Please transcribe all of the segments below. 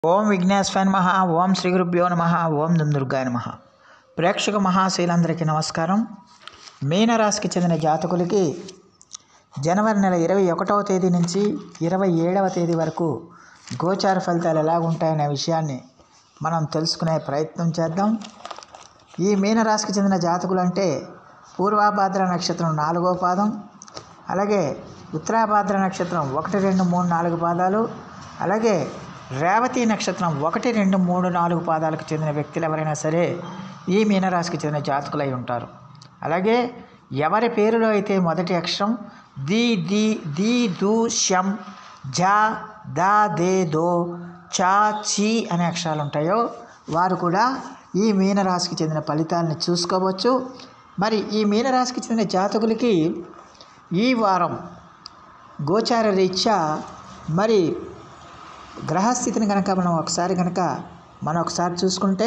ఓం విఘ్నేశ్వర నమ ఓం శ్రీ గురుభ్యో నమ ఓం దుర్గాయ నమ ప్రేక్షక మహాశీలందరికీ నమస్కారం మీనరాశికి చెందిన జాతకులకి జనవరి నెల ఇరవై ఒకటవ తేదీ నుంచి ఇరవై ఏడవ తేదీ వరకు గోచార ఫలితాలు ఎలాగుంటాయనే విషయాన్ని మనం తెలుసుకునే ప్రయత్నం చేద్దాం ఈ మీనరాశికి చెందిన జాతకులు అంటే పూర్వాభాద్ర నక్షత్రం నాలుగో పాదం అలాగే ఉత్తరాభాద్ర నక్షత్రం ఒకటి రెండు మూడు నాలుగు పాదాలు అలాగే రేవతి నక్షత్రం ఒకటి రెండు మూడు నాలుగు పాదాలకు చెందిన వ్యక్తులు ఎవరైనా సరే ఈ మీనరాశికి చెందిన జాతకులై ఉంటారు అలాగే ఎవరి పేరులో అయితే మొదటి అక్షరం ది ది ది దు షం జా దా దే దో చా చీ అనే అక్షరాలు ఉంటాయో వారు కూడా ఈ మీనరాశికి చెందిన ఫలితాలను చూసుకోవచ్చు మరి ఈ మీనరాశికి చెందిన జాతకులకి ఈ వారం గోచార రీత్యా మరి గ్రహస్థితిని కనుక మనం ఒకసారి కనుక మనం ఒకసారి చూసుకుంటే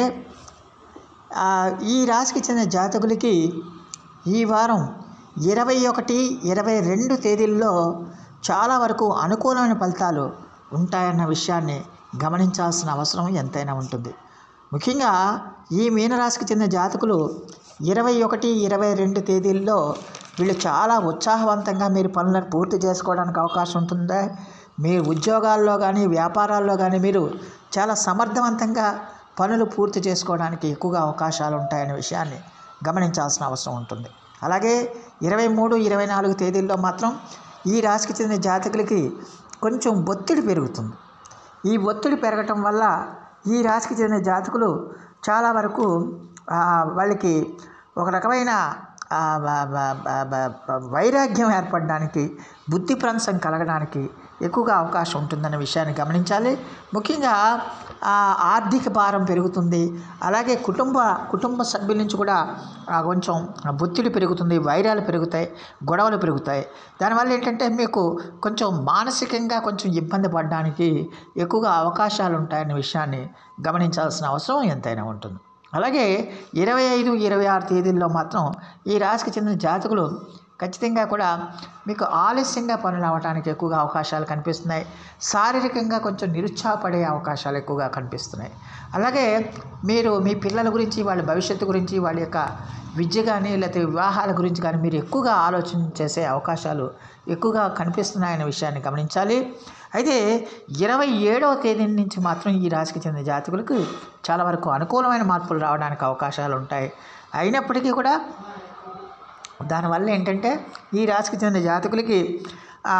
ఆ, ఈ రాశికి చెందిన జాతకులకి ఈ వారం ఇరవై ఒకటి ఇరవై రెండు తేదీల్లో చాలా వరకు అనుకూలమైన ఫలితాలు ఉంటాయన్న విషయాన్ని గమనించాల్సిన అవసరం ఎంతైనా ఉంటుంది ముఖ్యంగా ఈ మీనరాశికి చెందిన జాతకులు ఇరవై ఒకటి ఇరవై రెండు తేదీల్లో వీళ్ళు చాలా ఉత్సాహవంతంగా మీరు పనులను పూర్తి చేసుకోవడానికి అవకాశం ఉంటుందా మీ ఉద్యోగాల్లో కానీ వ్యాపారాల్లో కానీ మీరు చాలా సమర్థవంతంగా పనులు పూర్తి చేసుకోవడానికి ఎక్కువగా అవకాశాలు ఉంటాయనే విషయాన్ని గమనించాల్సిన అవసరం ఉంటుంది అలాగే ఇరవై మూడు ఇరవై నాలుగు తేదీల్లో మాత్రం ఈ రాశికి చెందిన జాతకులకి కొంచెం ఒత్తిడి పెరుగుతుంది ఈ ఒత్తిడి పెరగటం వల్ల ఈ రాశికి చెందిన జాతకులు చాలా వరకు ఆ, వాళ్ళకి ఒక రకమైన ఆ, బ- బ- బ- బ- బ- వైరాగ్యం ఏర్పడడానికి బుద్ధి ప్రాంతం కలగడానికి ఎక్కువగా అవకాశం ఉంటుందన్న విషయాన్ని గమనించాలి ముఖ్యంగా ఆ, ఆర్థిక భారం పెరుగుతుంది అలాగే కుటుంబ కుటుంబ సభ్యుల నుంచి కూడా ఆ, కొంచెం ఒత్తిడి పెరుగుతుంది వైరాలు పెరుగుతాయి గొడవలు పెరుగుతాయి దానివల్ల ఏంటంటే మీకు కొంచెం మానసికంగా కొంచెం ఇబ్బంది పడడానికి ఎక్కువగా అవకాశాలు ఉంటాయనే విషయాన్ని గమనించాల్సిన అవసరం ఎంతైనా ఉంటుంది అలాగే ఇరవై ఐదు ఇరవై ఆరు తేదీల్లో మాత్రం ఈ రాశికి చెందిన జాతకులు ఖచ్చితంగా కూడా మీకు ఆలస్యంగా పనులు అవ్వడానికి ఎక్కువగా అవకాశాలు కనిపిస్తున్నాయి శారీరకంగా కొంచెం నిరుత్సాహపడే అవకాశాలు ఎక్కువగా కనిపిస్తున్నాయి అలాగే మీరు మీ పిల్లల గురించి వాళ్ళ భవిష్యత్తు గురించి వాళ్ళ యొక్క విద్య కానీ లేకపోతే వివాహాల గురించి కానీ మీరు ఎక్కువగా ఆలోచన చేసే అవకాశాలు ఎక్కువగా కనిపిస్తున్నాయనే విషయాన్ని గమనించాలి అయితే ఇరవై ఏడవ తేదీ నుంచి మాత్రం ఈ రాశికి చెందిన జాతకులకు చాలా వరకు అనుకూలమైన మార్పులు రావడానికి అవకాశాలు ఉంటాయి అయినప్పటికీ కూడా దానివల్ల ఏంటంటే ఈ రాశికి చెందిన జాతకులకి ఆ,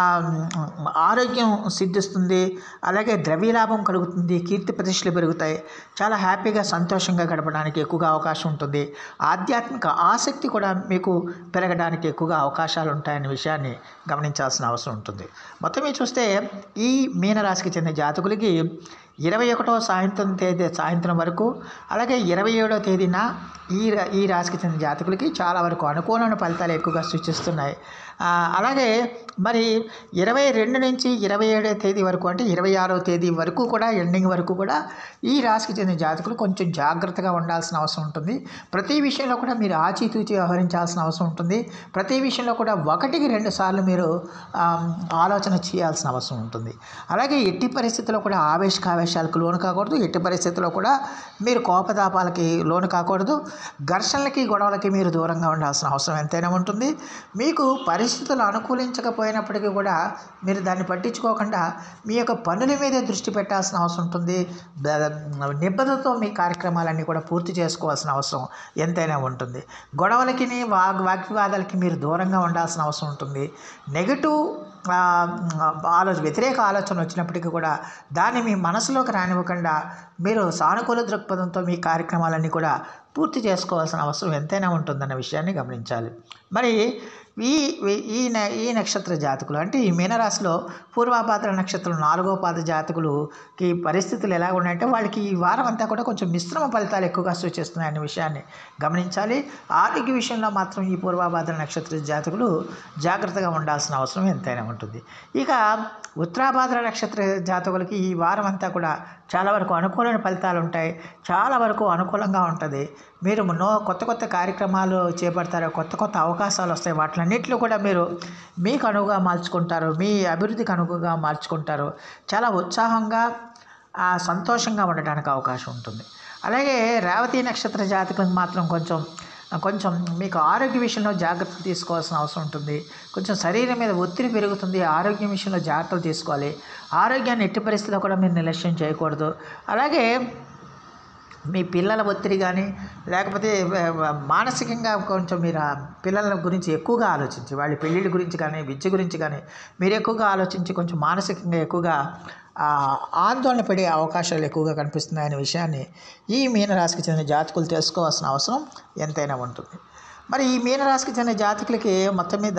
ఆరోగ్యం సిద్ధిస్తుంది అలాగే ద్రవ్యలాభం కలుగుతుంది కీర్తి ప్రతిష్టలు పెరుగుతాయి చాలా హ్యాపీగా సంతోషంగా గడపడానికి ఎక్కువగా అవకాశం ఉంటుంది ఆధ్యాత్మిక ఆసక్తి కూడా మీకు పెరగడానికి ఎక్కువగా అవకాశాలు ఉంటాయనే విషయాన్ని గమనించాల్సిన అవసరం ఉంటుంది మొత్తం మీద చూస్తే ఈ మీనరాశికి చెందిన జాతకులకి ఇరవై ఒకటో సాయంత్రం తేదీ సాయంత్రం వరకు అలాగే ఇరవై ఏడో తేదీన ఈ రా- ఈ రాశికి చెందిన జాతకులకి చాలా వరకు అనుకూలమైన ఫలితాలు ఎక్కువగా సూచిస్తున్నాయి ఆ, అలాగే మరి ఇరవై రెండు నుంచి ఇరవై ఏడో తేదీ వరకు అంటే ఇరవై ఆరో తేదీ వరకు కూడా ఎండింగ్ వరకు కూడా ఈ రాశికి చెందిన జాతకులు కొంచెం జాగ్రత్తగా ఉండాల్సిన అవసరం ఉంటుంది ప్రతి విషయంలో కూడా మీరు ఆచితూచి వ్యవహరించాల్సిన అవసరం ఉంటుంది ప్రతి విషయంలో కూడా ఒకటికి రెండు సార్లు మీరు ఆ, ఆలోచన చేయాల్సిన అవసరం ఉంటుంది అలాగే ఎట్టి పరిస్థితుల్లో కూడా ఆవేశకావేశాలకు లోను కాకూడదు ఎట్టి పరిస్థితుల్లో కూడా మీరు కోపతాపాలకి లోను కాకూడదు ఘర్షణలకి గొడవలకి మీరు దూరంగా ఉండాల్సిన అవసరం ఎంతైనా ఉంటుంది మీకు పరిస్థితులు అనుకూలించకపోయినప్పటికీ కూడా మీరు దాన్ని పట్టించుకోకుండా మీ యొక్క పనుల మీదే దృష్టి పెట్టాల్సిన అవసరం ఉంటుంది బ- నిబద్ధతతో మీ కార్యక్రమాలన్నీ కూడా పూర్తి చేసుకోవాల్సిన అవసరం ఎంతైనా ఉంటుంది గొడవలకి వాగ్ వాగ్వివాదాలకి మీరు దూరంగా ఉండాల్సిన అవసరం ఉంటుంది నెగటివ్ ఆ, ఆలోచన వ్యతిరేక ఆలోచన వచ్చినప్పటికీ కూడా దాన్ని మీ మనసులోకి రానివ్వకుండా మీరు సానుకూల దృక్పథంతో మీ కార్యక్రమాలన్నీ కూడా పూర్తి చేసుకోవాల్సిన అవసరం ఎంతైనా ఉంటుందన్న విషయాన్ని గమనించాలి మరి ఈ ఈ న- ఈ నక్షత్ర జాతకులు అంటే ఈ మీనరాశిలో పూర్వాపాత్ర నక్షత్రం నాలుగో పాద జాతకులుకి పరిస్థితులు ఎలా ఉన్నాయంటే వాళ్ళకి ఈ వారం అంతా కూడా కొంచెం మిశ్రమ ఫలితాలు ఎక్కువగా సూచిస్తున్నాయనే విషయాన్ని గమనించాలి ఆరోగ్య విషయంలో మాత్రం ఈ పూర్వాభాద్ర నక్షత్ర జాతకులు జాగ్రత్తగా ఉండాల్సిన అవసరం ఎంతైనా ఉంటుంది ఇక ఉత్తరాభాద్ర నక్షత్ర జాతకులకి ఈ వారం అంతా కూడా చాలా వరకు అనుకూలమైన ఫలితాలు ఉంటాయి చాలా వరకు అనుకూలంగా ఉంటుంది మీరు నో కొత్త కొత్త కార్యక్రమాలు చేపడతారు కొత్త కొత్త అవకాశాలు వస్తాయి వాటిలన్నింటిలో కూడా మీరు మీకు అనువుగా మార్చుకుంటారు మీ అభివృద్ధికి అనుగుగా మార్చుకుంటారు చాలా ఉత్సాహంగా ఆ, సంతోషంగా ఉండడానికి అవకాశం ఉంటుంది అలాగే రేవతి నక్షత్ర జాతకులకు మాత్రం కొంచెం కొంచెం మీకు ఆరోగ్య విషయంలో జాగ్రత్తలు తీసుకోవాల్సిన అవసరం ఉంటుంది కొంచెం శరీరం మీద ఒత్తిడి పెరుగుతుంది ఆరోగ్యం విషయంలో జాగ్రత్తలు తీసుకోవాలి ఆరోగ్యాన్ని ఎట్టి పరిస్థితిలో కూడా మీరు నిర్లక్ష్యం చేయకూడదు అలాగే మీ పిల్లల ఒత్తిడి కానీ లేకపోతే ఆ, మానసికంగా కొంచెం మీరు ఆ పిల్లల గురించి ఎక్కువగా ఆలోచించి వాళ్ళ పెళ్ళిళ్ళ గురించి కానీ విద్య గురించి కానీ మీరు ఎక్కువగా ఆలోచించి కొంచెం మానసికంగా ఎక్కువగా ఆ, ఆందోళన పడే అవకాశాలు ఎక్కువగా కనిపిస్తున్నాయనే విషయాన్ని ఈ మీనరాశికి చెందిన జాతకులు తెలుసుకోవాల్సిన అవసరం ఎంతైనా ఉంటుంది మరి ఈ మీనరాశికి చెందిన జాతకులకి మొత్తం మీద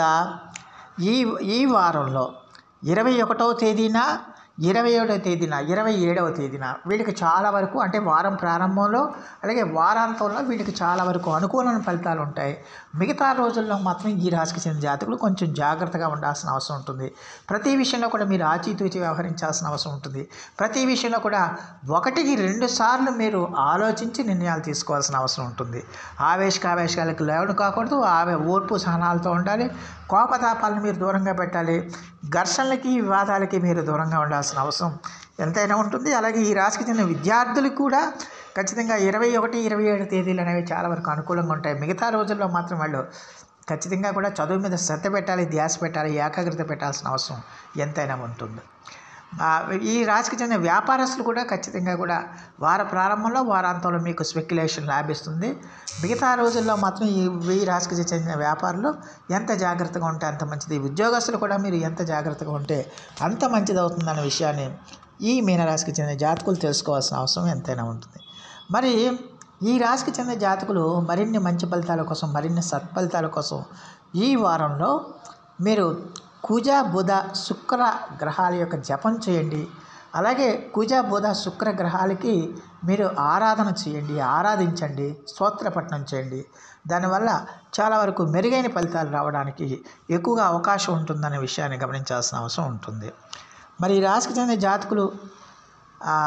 ఈ ఈ వారంలో ఇరవై ఒకటవ తేదీన ఇరవై ఏడవ తేదీన ఇరవై ఏడవ తేదీన వీళ్ళకి చాలా వరకు అంటే వారం ప్రారంభంలో అలాగే వారాంతంలో వీళ్ళకి చాలా వరకు అనుకూలమైన ఫలితాలు ఉంటాయి మిగతా రోజుల్లో మాత్రం ఈ రాశికి చెందిన జాతకులు కొంచెం జాగ్రత్తగా ఉండాల్సిన అవసరం ఉంటుంది ప్రతి విషయంలో కూడా మీరు ఆచితూచి వ్యవహరించాల్సిన అవసరం ఉంటుంది ప్రతి విషయంలో కూడా ఒకటికి రెండు సార్లు మీరు ఆలోచించి నిర్ణయాలు తీసుకోవాల్సిన అవసరం ఉంటుంది ఆవేశకావేశాలకు లేవడం కాకూడదు ఆవే ఓర్పు సహనాలతో ఉండాలి కోపతాపాలను మీరు దూరంగా పెట్టాలి ఘర్షణలకి వివాదాలకి మీరు దూరంగా ఉండాల్సిన అవసరం ఎంతైనా ఉంటుంది అలాగే ఈ రాశికి చెందిన విద్యార్థులకు కూడా ఖచ్చితంగా ఇరవై ఒకటి ఇరవై ఏడు తేదీలు అనేవి చాలా వరకు అనుకూలంగా ఉంటాయి మిగతా రోజుల్లో మాత్రం వాళ్ళు ఖచ్చితంగా కూడా చదువు మీద శ్రద్ధ పెట్టాలి ధ్యాస పెట్టాలి ఏకాగ్రత పెట్టాల్సిన అవసరం ఎంతైనా ఉంటుంది ఆ, ఈ రాశికి చెందిన వ్యాపారస్తులు కూడా ఖచ్చితంగా కూడా వార ప్రారంభంలో వారాంతంలో మీకు స్పెక్యులేషన్ లాభిస్తుంది మిగతా రోజుల్లో మాత్రం ఈ ఈ రాశికి చెందిన వ్యాపారులు ఎంత జాగ్రత్తగా ఉంటే అంత మంచిది ఉద్యోగస్తులు కూడా మీరు ఎంత జాగ్రత్తగా ఉంటే అంత మంచిది అవుతుందన్న విషయాన్ని ఈ మీనరాశికి చెందిన జాతకులు తెలుసుకోవాల్సిన అవసరం ఎంతైనా ఉంటుంది మరి ఈ రాశికి చెందిన జాతకులు మరిన్ని మంచి ఫలితాల కోసం మరిన్ని సత్ఫలితాల కోసం ఈ వారంలో మీరు కుజ బుధ శుక్ర గ్రహాల యొక్క జపం చేయండి అలాగే కుజ బుధ శుక్ర గ్రహాలకి మీరు ఆరాధన చేయండి ఆరాధించండి స్తోత్రపట్నం చేయండి దానివల్ల చాలా వరకు మెరుగైన ఫలితాలు రావడానికి ఎక్కువగా అవకాశం ఉంటుందనే విషయాన్ని గమనించాల్సిన అవసరం ఉంటుంది మరి ఈ రాశికి చెందిన జాతకులు ఆ,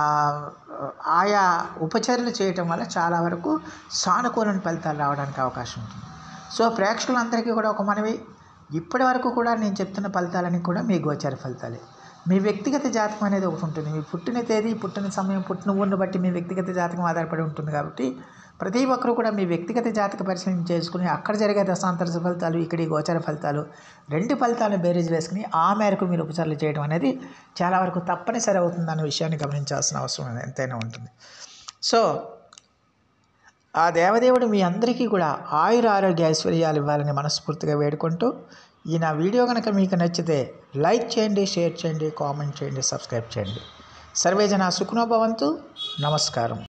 ఆయా ఉపచర్యలు చేయటం వల్ల చాలా వరకు సానుకూలమైన ఫలితాలు రావడానికి అవకాశం ఉంటుంది సో ప్రేక్షకులందరికీ కూడా ఒక మనవి ఇప్పటి వరకు కూడా నేను చెప్తున్న ఫలితాలన్నీ కూడా మీ గోచార ఫలితాలే మీ వ్యక్తిగత జాతకం అనేది ఒకటి ఉంటుంది మీ పుట్టిన తేదీ పుట్టిన సమయం పుట్టిన ఊరిని బట్టి మీ వ్యక్తిగత జాతకం ఆధారపడి ఉంటుంది కాబట్టి ప్రతి ఒక్కరూ కూడా మీ వ్యక్తిగత జాతక పరిశీలన చేసుకుని అక్కడ జరిగే దశాంతర ఫలితాలు ఇక్కడ ఈ గోచార ఫలితాలు రెండు ఫలితాలను బేరీజ్ వేసుకుని ఆ మేరకు మీరు ఉపచారాలు చేయడం అనేది చాలా వరకు తప్పనిసరి అవుతుందన్న విషయాన్ని గమనించాల్సిన అవసరం ఎంతైనా ఉంటుంది సో ఆ దేవదేవుడు మీ అందరికీ కూడా ఆయుర ఆరోగ్య ఐశ్వర్యాలు ఇవ్వాలని మనస్ఫూర్తిగా వేడుకుంటూ ఈ నా వీడియో కనుక మీకు నచ్చితే లైక్ చేయండి షేర్ చేయండి కామెంట్ చేయండి సబ్స్క్రైబ్ చేయండి సర్వేజన సుఖనోభవంతు నమస్కారం